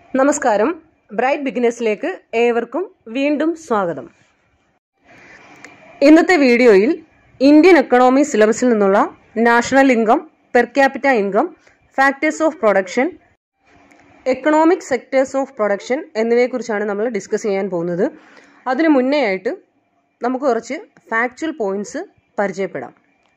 നമസ്കാരം ബ്രൈറ്റ് ബിഗിനേഴ്സിലേക്ക് ഏവർക്കും വീണ്ടും സ്വാഗതം ഇന്നത്തെ വീഡിയോയിൽ ഇന്ത്യൻ എക്കണോമി സിലബസിൽ നിന്നുള്ള national income per capita income factors of production economic sectors of production എന്നിവയെക്കുറിച്ചാണ് നമ്മൾ ഡിസ്കസ് ചെയ്യാൻ പോകുന്നത് അതിനു മുന്നേ ആയിട്ട് നമുക്ക് കുറച്ച് ഫാക്ച്വൽ പോയിന്റ്സ് പരിചയപ്പെടാം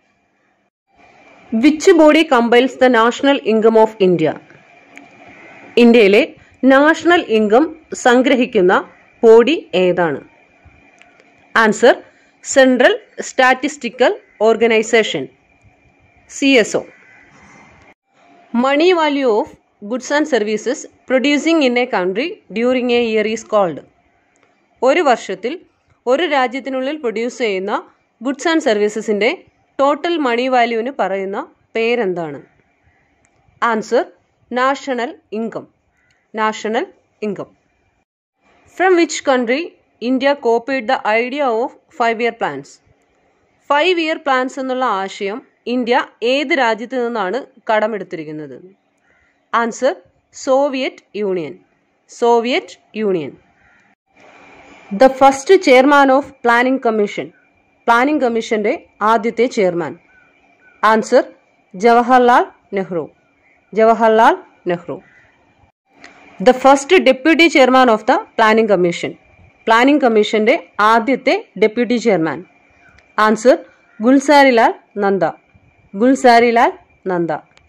which body compiles the national income of India ഇന്ത്യയിലെ നാഷണൽ ഇൻകം സംഗ്രഹിക്കുന്ന ബോഡി ഏതാണ് answer central statistical organisation C S O money value of goods and services producing in a country during a year is called ഒരു വർഷത്തിൽ ഒരു രാജ്യത്തിനുള്ളിൽ produce ചെയ്യുന്ന goods and സർവീസസിൻ്റെ total money വാല്യൂവിന് പറയുന്ന പേരെന്താണ് answer national income national income from which country India copied the idea of five year plans five year plans എന്നുള്ള ആശയം ഇന്ത്യ ഏത് രാജ്യത്തു നിന്നാണ് കടമെടുത്തിരിക്കുന്നത് answer Soviet Union Soviet Union the first chairman of planning commission planning കമ്മീഷന്റെ ആദ്യത്തെ chairman answer Jawaharlal Nehru Jawaharlal Nehru the first deputy chairman of the planning commission planning കമ്മീഷന്റെ ആദ്യത്തെ deputy chairman answer Gulzarilal Nanda Gulzarilal Nanda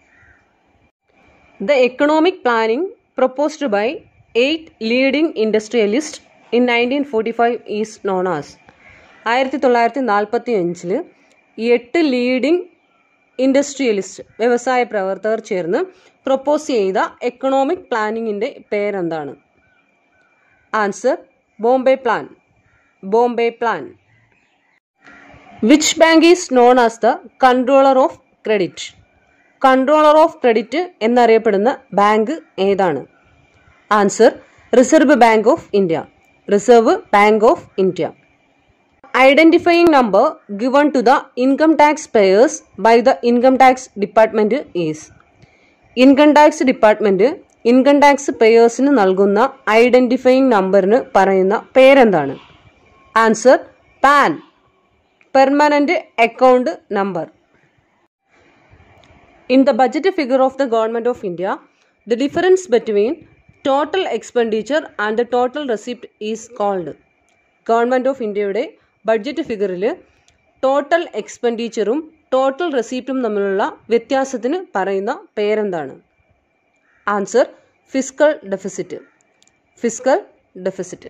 the economic planning proposed by eight leading industrialist in nineteen forty five is known as ആയിരത്തി തൊള്ളായിരത്തി നാൽപ്പത്തി അഞ്ചിൽ എട്ട് leading industrialist വ്യവസായ പ്രവർത്തകർ ചേർന്ന് പ്രൊപ്പോസ് ചെയ്ത എക്കണോമിക് പ്ലാനിങ്ങിൻ്റെ പേരെന്താണ് answer Bombay plan Bombay plan which bank is known as the controller of credit controller of credit എന്നറിയപ്പെടുന്ന ബാങ്ക് ഏതാണ് answer Reserve Bank of India Reserve Bank of India identifying number given to the income tax payers by the income tax department is income tax department income tax പേയേഴ്സിന് നൽകുന്ന identifying നമ്പറിന് പറയുന്ന പേരെന്താണ് answer PAN permanent account number in the budget figure of the government of India the difference between total expenditure and the total receipt is called government of ഇന്ത്യയുടെ budget ഫിഗറിൽ total എക്സ്പെൻഡിച്ചറും total റെസീപ്റ്റും തമ്മിലുള്ള വ്യത്യാസത്തിന് പറയുന്ന പേരെന്താണ് answer fiscal deficit fiscal deficit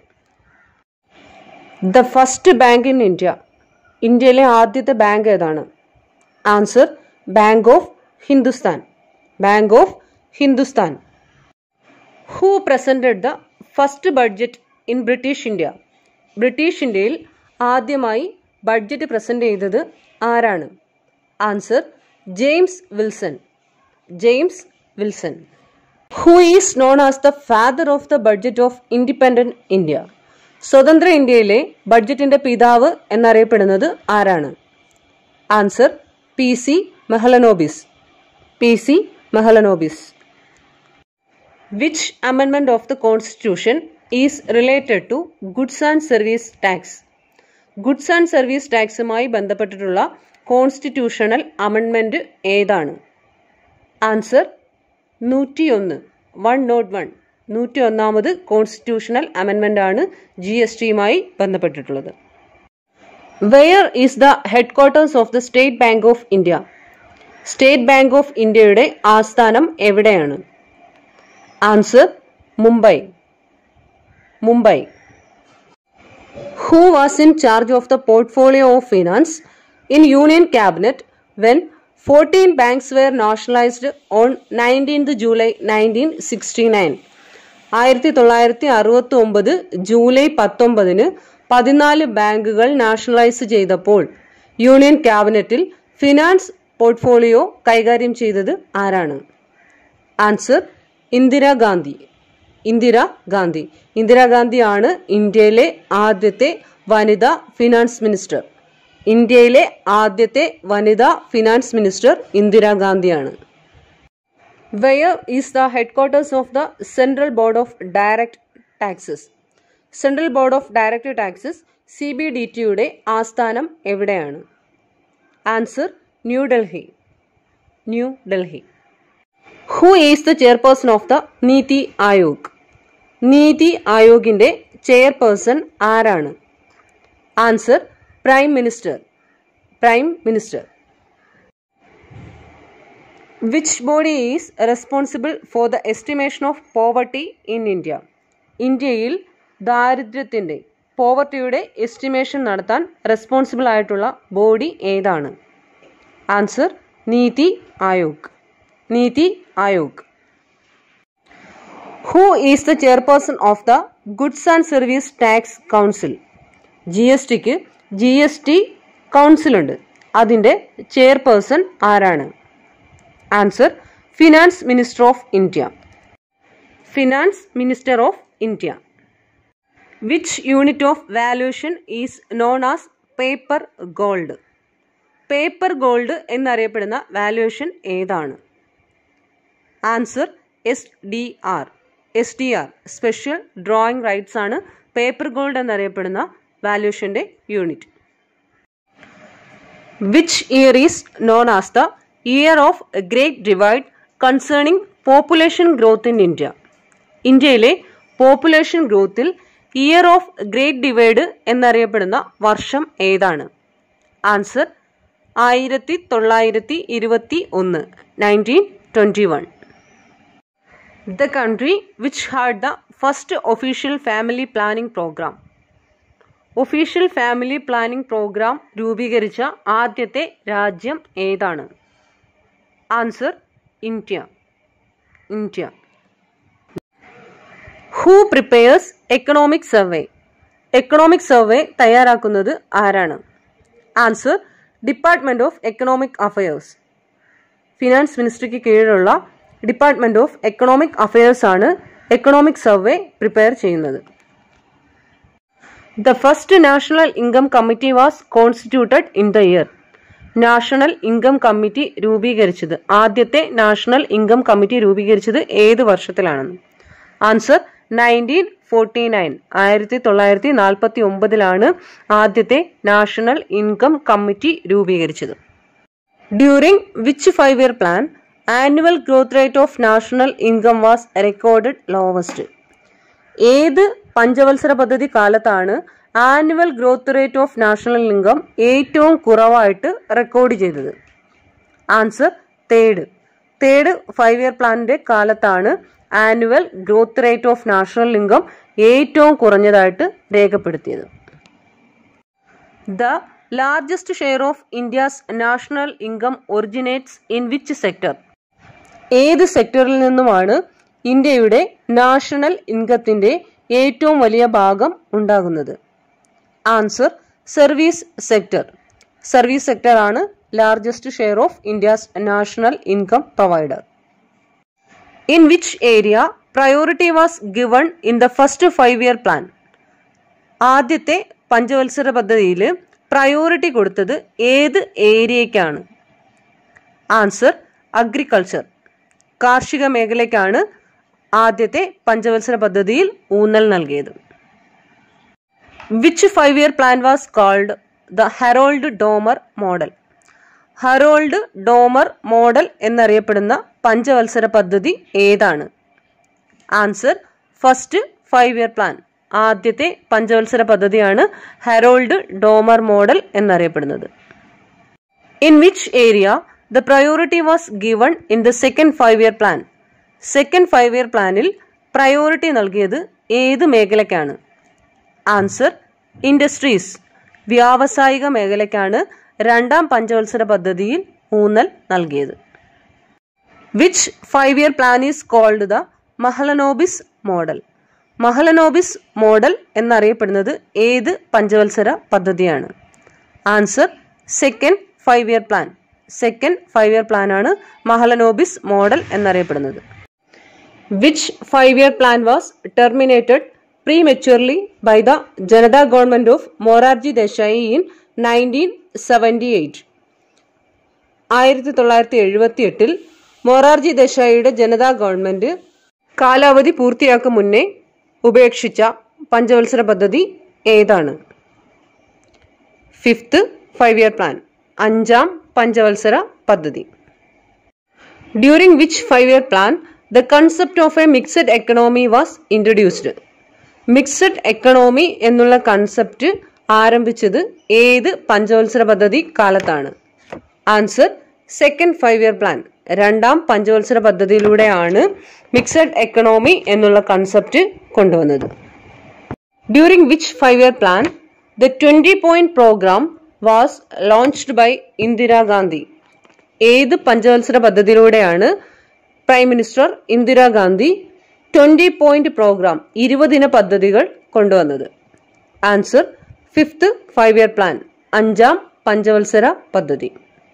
the first bank in India ഇന്ത്യയിലെ ആദ്യത്തെ ബാങ്ക് ഏതാണ് answer Bank of Hindustan Bank of Hindustan who presented the first budget in British India British ഇന്ത്യയിൽ ആദ്യമായി ബഡ്ജറ്റ് പ്രസന്റ് ചെയ്തത് ആരാണ് answer James Wilson James Wilson who is known as the father of the budget of independent India സ്വതന്ത്ര ഇന്ത്യയിലെ ബഡ്ജറ്റിന്റെ പിതാവ് എന്നറിയപ്പെടുന്നത് ആരാണ് answer P C Mahalanobis P C Mahalanobis which അമെൻമെന്റ് of the constitution is related to goods and service tax goods and service ടാക്സുമായി ബന്ധപ്പെട്ടിട്ടുള്ള constitutional അമെൻമെന്റ് ഏതാണ് ആൻസർ നൂറ്റിയൊന്ന് വൺ നോട്ട് വൺ നൂറ്റി ഒന്നാമത് കോൺസ്റ്റിറ്റ്യൂഷണൽ അമെൻമെന്റ് ആണ് ജി എസ് ടിയുമായി ബന്ധപ്പെട്ടിട്ടുള്ളത് where is the headquarters of the State Bank of India State Bank of ഇന്ത്യയുടെ ആസ്ഥാനം എവിടെയാണ് answer Mumbai Mumbai who was in charge of the portfolio of finance in union cabinet when fourteen banks were nationalised on nineteenth July nineteen sixty nine ആയിരത്തി തൊള്ളായിരത്തി അറുപത്തി ഒമ്പത് July പത്തൊമ്പതിന് പതിനാല് ബാങ്കുകൾ നാഷണലൈസ് ചെയ്തപ്പോൾ യൂണിയൻ ക്യാബിനറ്റിൽ ഫിനാൻസ് പോർട്ട്ഫോളിയോ കൈകാര്യം ചെയ്തത് ആരാണ് ആൻസർ ഇന്ദിരാഗാന്ധി ഇന്ദിര ഗാന്ധി ഇന്ദിരാഗാന്ധിയാണ് ഇന്ത്യയിലെ ആദ്യത്തെ വനിതാ ഫിനാൻസ് മിനിസ്റ്റർ ഇന്ത്യയിലെ ആദ്യത്തെ വനിതാ ഫിനാൻസ് മിനിസ്റ്റർ ഇന്ദിരാഗാന്ധിയാണ് where is the headquarters of the central board of direct taxes central board of direct taxes C B D ടിയുടെ ആസ്ഥാനം എവിടെയാണ് answer New Delhi New Delhi who is the chairperson of the NITI Aayog NITI ആയോഗിന്റെ ചെയർപേഴ്സൺ ആരാണ് answer prime minister prime minister which body is responsible for the estimation of poverty in India ഇന്ത്യയിൽ ദാരിദ്ര്യത്തിൻ്റെ പോവർട്ടിയുടെ estimation നടത്താൻ responsible ആയിട്ടുള്ള ബോഡി ഏതാണ് answer NITI Aayog NITI Aayog who is the chairperson of the goods and service tax council G S ടിക്ക് G S T കൗൺസിലുണ്ട് അതിൻ്റെ chairperson ആരാണ് answer finance minister of India finance minister of India which unit of valuation is known as paper gold paper gold എന്നറിയപ്പെടുന്ന valuation ഏതാണ് answer S D R S D R special drawing rights ആണ് paper gold എന്നറിയപ്പെടുന്ന വാല്യൂഷൻ്റെ unit which year is known as the year of great divide concerning population growth in India ഇന്ത്യയിലെ population ഗ്രോത്തിൽ year of great divide എന്നറിയപ്പെടുന്ന വർഷം ഏതാണ് answer ആയിരത്തി തൊള്ളായിരത്തി ഇരുപത്തി ഒന്ന് nineteen twenty one the country which had the first official family planning programme official family planning programme രൂപീകരിച്ച ആദ്യത്തെ രാജ്യം ഏതാണ് answer India India who prepares economic survey economic survey തയ്യാറാക്കുന്നത് ആരാണ് answer department of economic affairs finance മിനിസ്ട്രിക്ക് കീഴിലുള്ള department of economic affairs ആണ് economic survey prepare ചെയ്യുന്നത് the first national income committee was constituted in the year national income committee രൂപീകരിച്ചത് ആദ്യത്തെ national income committee രൂപീകരിച്ചത് ഏത് വർഷത്തിലാണെന്ന് ആൻസർ നയൻറ്റീൻ ഫോർട്ടി നയൻ ആയിരത്തി തൊള്ളായിരത്തി നാൽപ്പത്തി ഒമ്പതിലാണ് ആദ്യത്തെ നാഷണൽ ഇൻകം കമ്മിറ്റി രൂപീകരിച്ചത് during which five year plan annual growth rate of national income was recorded lowest ഏത് പഞ്ചവത്സര പദ്ധതി കാലത്താണ് annual growth rate of national income ഏറ്റവും കുറവായിട്ട് റെക്കോർഡ് ചെയ്തത് answer third third five year പ്ലാനിന്റെ കാലത്താണ് annual growth rate of national income ഏറ്റവും കുറഞ്ഞതായിട്ട് രേഖപ്പെടുത്തിയത് the largest share of India's national income originates in which sector ഏത് സെക്ടറിൽ നിന്നുമാണ് ഇന്ത്യയുടെ നാഷണൽ ഇൻകത്തിന്റെ ഏറ്റവും വലിയ ഭാഗം ഉണ്ടാകുന്നത് answer service sector service sector ആണ് largest share of India's national income provider in which area priority was given in the first five year plan ആദ്യത്തെ പഞ്ചവത്സര പദ്ധതിയിൽ പ്രയോറിറ്റി കൊടുത്തത് ഏത് ഏരിയയ്ക്കാണ് ആൻസർ അഗ്രികൾച്ചർ കാർഷിക മേഖലയ്ക്കാണ് ആദ്യത്തെ പഞ്ചവത്സര പദ്ധതിയിൽ ഊന്നൽ നൽകിയത് which five year plan was called the Harrod Domar model Harrod Domar model എന്നറിയപ്പെടുന്ന പഞ്ചവത്സര പദ്ധതി ഏതാണ് answer first five year plan ആദ്യത്തെ പഞ്ചവത്സര പദ്ധതിയാണ് ഹെറോൾഡ് ഡോമർ മോഡൽ എന്നറിയപ്പെടുന്നത് in which area the priority was given in the second five year plan second five year പ്ലാനിൽ priority നൽകിയത് ഏത് മേഖലയ്ക്കാണ് ആൻസർ ഇൻഡസ്ട്രീസ് വ്യാവസായിക മേഖലയ്ക്കാണ് രണ്ടാം പഞ്ചവത്സര പദ്ധതിയിൽ ഊന്നൽ നൽകിയത് which five year plan is called the Mahalanobis model Mahalanobis model എന്നറിയപ്പെടുന്നത് ഏത് പഞ്ചവത്സര പദ്ധതിയാണ് answer second five year plan second five year plan ആണ് മഹലനോബിസ് മോഡൽ എന്നറിയപ്പെടുന്നത് which five year plan was terminated prematurely by the Janata government of Morarji Desai in 1978. ആയിരത്തി തൊള്ളായിരത്തി എഴുപത്തി എട്ടിൽ മൊറാർജി ദേശായിയുടെ ജനതാ ഗവൺമെന്റ് കാലാവധി പൂർത്തിയാക്കും മുന്നേ ഉപേക്ഷിച്ച പഞ്ചവത്സര പദ്ധതി ഏതാണ് ഫിഫ്ത്ത് ഫൈവ് ഇയർ പ്ലാൻ അഞ്ചാം പഞ്ചവത്സര പദ്ധതി during which five year plan the concept of a mixed economy was introduced mixed economy എന്നുള്ള കൺസെപ്റ്റ് ആരംഭിച്ചത് ഏത് പഞ്ചവത്സര പദ്ധതി കാലത്താണ് answer second five year plan രണ്ടാം പഞ്ചവത്സര പദ്ധതിയിലൂടെയാണ് മിക്സഡ് എക്കണോമി എന്നുള്ള കൺസെപ്റ്റ് കൊണ്ടുവന്നത് during which five year plan the twenty point programme was launched by Indira Gandhi ഏത് പഞ്ചവത്സര പദ്ധതിയിലൂടെയാണ് prime minister Indira Gandhi twenty point programme ഇരുപതിന പദ്ധതികൾ കൊണ്ടുവന്നത് answer fifth five year plan അഞ്ചാം പഞ്ചവത്സര പദ്ധതി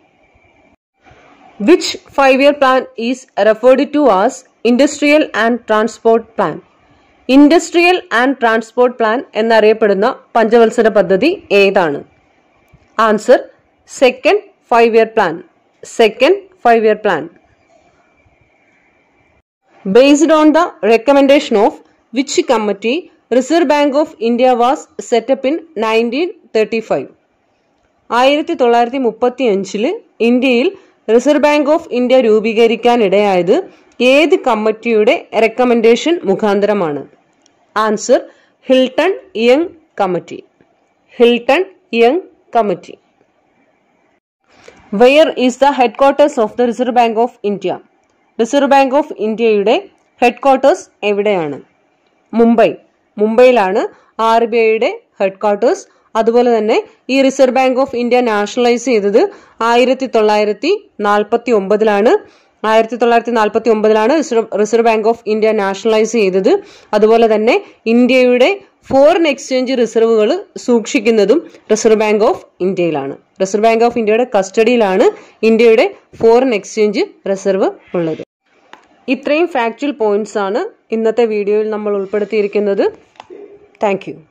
which five year plan is referred to as industrial and transport plan industrial and transport plan എന്നറിയപ്പെടുന്ന പഞ്ചവത്സര പദ്ധതി ഏതാണ് answer second five year plan second five year plan based on the recommendation of which committee Reserve Bank of India was set up in nineteen thirty five ആയിരത്തി തൊള്ളായിരത്തി മുപ്പത്തി അഞ്ചില് ഇന്ത്യയിൽ Reserve Bank of India രൂപീകരിക്കാനിടയായത് ഏത് കമ്മിറ്റിയുടെ റെക്കമെൻഡേഷൻ മുഖാന്തരമാണ് answer Hilton Young committee Hilton Young committee wear is the headquarters of the Reserve Bank of India Reserve Bank of ഇന്ത്യയുടെ ഹെഡ് ക്വാർട്ടേഴ്സ് എവിടെയാണ് മുംബൈ മുംബൈയിലാണ് ആർ ബി ഐയുടെ ഹെഡ് ക്വാർട്ടേഴ്സ് അതുപോലെ തന്നെ ഈ Reserve Bank of India nationalise ചെയ്തത് ആയിരത്തി തൊള്ളായിരത്തി നാൽപ്പത്തി ഒമ്പതിലാണ് ആയിരത്തി തൊള്ളായിരത്തി നാൽപ്പത്തി ഒമ്പതിലാണ് Reserve Bank of India nationalise ചെയ്തത് അതുപോലെ തന്നെ ഇന്ത്യയുടെ ഫോറിൻ എക്സ്ചേഞ്ച് റിസർവുകൾ സൂക്ഷിക്കുന്നതും റിസർവ് ബാങ്ക് ഓഫ് ഇന്ത്യയിലാണ് റിസർവ് ബാങ്ക് ഓഫ് ഇന്ത്യയുടെ കസ്റ്റഡിയിലാണ് ഇന്ത്യയുടെ ഫോറിൻ എക്സ്ചേഞ്ച് റിസർവ് ഉള്ളത് ഇത്രയും ഫാക്ച്വൽ പോയിന്റ്സ് ആണ് ഇന്നത്തെ വീഡിയോയിൽ നമ്മൾ ഉൾപ്പെടുത്തിയിരിക്കുന്നത് താങ്ക്